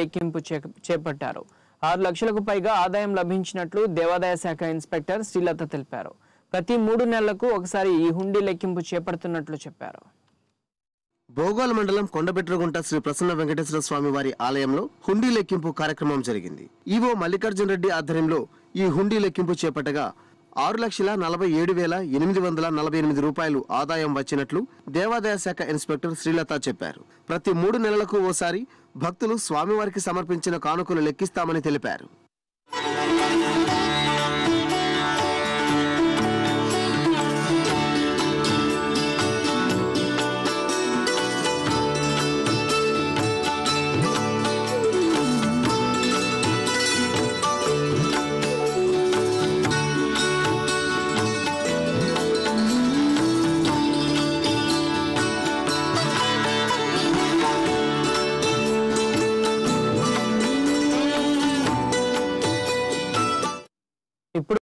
లెక్కింపు చే- చేపట్టారు ఆరు లక్షలకు పైగా ఆదాయం లభించినట్లు దేవాదాయ శాఖ ఇన్స్పెక్టర్ శ్రీలత తెలిపారు ప్రతి మూడు నెలలకు ఒకసారి ఈ హుండీ లెక్కింపు చేపడుతున్నట్లు చెప్పారు భోగోల్ మండలం కొండబెట్రగుంట శ్రీ ప్రసన్న వెంకటేశ్వర స్వామి వారి ఆలయంలో హుండీ లెక్కింపు కార్యక్రమం జరిగింది ఈవో మల్లికార్జున రెడ్డి ఆధ్వర్యంలో ఈ హుండీ లెక్కింపు చేపట్టగా ఆరు లక్షల నలభై ఏడు వేల ఎనిమిది వందల నలభై ఎనిమిది రూపాయలు ఆదాయం వచ్చినట్లు దేవాదాయ శాఖ ఇన్స్పెక్టర్ శ్రీలత చెప్పారు ప్రతి మూడు నెలలకు ఓసారి భక్తులు స్వామివారికి సమర్పించిన కానుకలు లెక్కిస్తామని తెలిపారు ఇప్పుడు